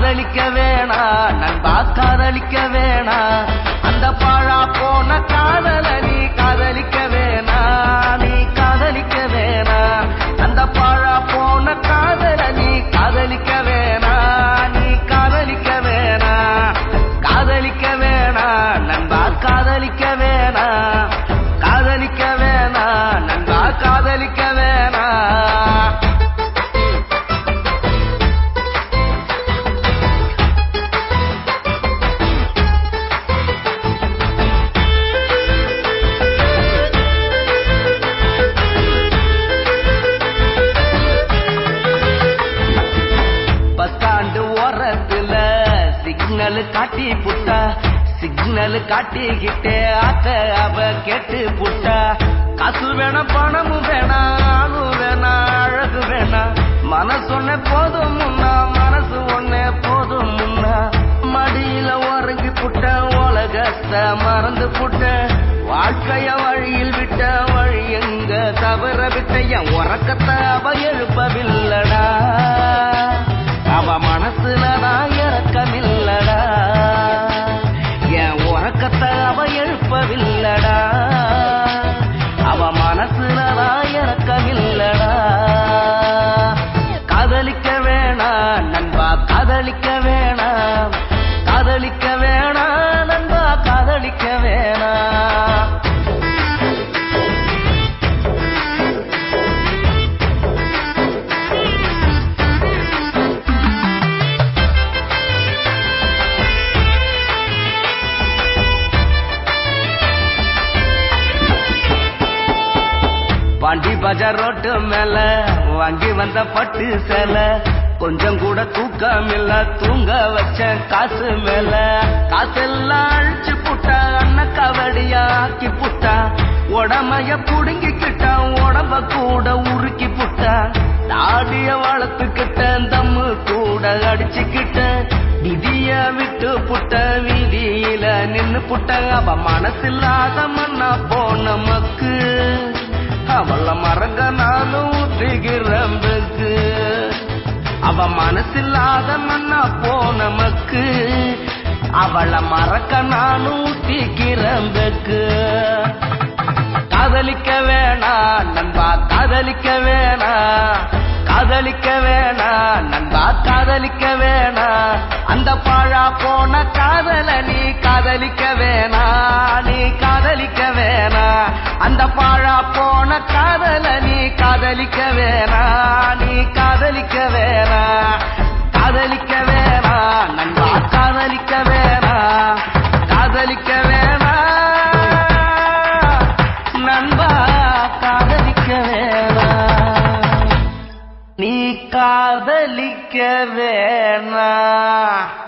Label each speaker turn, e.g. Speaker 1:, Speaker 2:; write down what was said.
Speaker 1: காதலிக்க வேணா நண்பா காதலிக்க வேணா அந்த பாழா போன காதல நீ காதலிக்க வேணா நீ காதலிக்க வேணா அந்த பாழா போன காதல நீ காதலிக்க வேணா நீ காதலிக்க வேணா காதலிக்க வேணா நண்பா காதலிக்க வேணா காதலிக்க வேணா நண்பா காதலிக்க வேணா பத்தாண்டு ஓரத்துல சிக்னல் காட்டி புட்டா சிக்னல் காட்டிக்கிட்டே ஆத்த அவ கேட்டு புட்டா காசு வேணாம் பணமும் வேணாம் ஆளும் வேணாம் அழகு வேணாம் மனசொன்ன போதும் முன்னா மனசு ஒன்னே போதும் முன்னா மடியில உறங்கி புட்ட உலகத்தை மறந்து புட்ட வாழ்க்கைய வழியில் விட்ட வழி எங்க தவற விட்ட என் உறக்கத்தை அவ எழுப்பவில்லடா அவ மனசுல நான் இறக்கமில்லடா என் உறக்கத்தை அவ எழுப்பவில்லடா அவ மனசுல நான் இறக்கமில்லடா காதலிக்க வேணா நண்பா காதலிக்க வேணா காதலிக்க வேணா நண்பா காதலிக்க வேணா பாண்டி பஜார் ரோட்டு மேல வாங்கி வந்த பட்டு சேலை கொஞ்சம் கூட தூக்கம் இல்ல தூங்க வச்ச காசு மேல காசெல்லாம் அழிச்சு புட்டா அண்ண கவடியா ஆக்கி புட்டா உடமைய புடுங்கிக்கிட்டா உடம்ப கூட உருக்கி புட்டா தாடிய வளர்த்துக்கிட்ட தம்மு கூட அடிச்சுக்கிட்ட விதிய விட்டு புட்ட வீதியில நின்னு புட்ட அவ மனசில்லாத மண்ணா போன மக்கு அவள மறங்க நானும் ஊற்றுகிறம்புக்கு அவ மனசில்லாத மண்ணா போன மக்கு அவள மறக்க நானும் ஊற்றிக்கிறம்புக்கு காதலிக்க வேணா நண்பா காதலிக்க வேணா காதலிக்க வேணா நண்பா காதலிக்க வேணா அந்த பாழா போன காதல நீ காதலிக்க வேணா நீ காதலிக்க வேணா அந்த பாழா போன காதல நீ காதலிக்க வேணா நீ காதலிக்க வேணா காதலிக்க வேணா நண்பா காதலிக்க வேணா காதலிக்க வேணா நண்பா காதலிக்க வேணா நீ காதலிக்க வேணா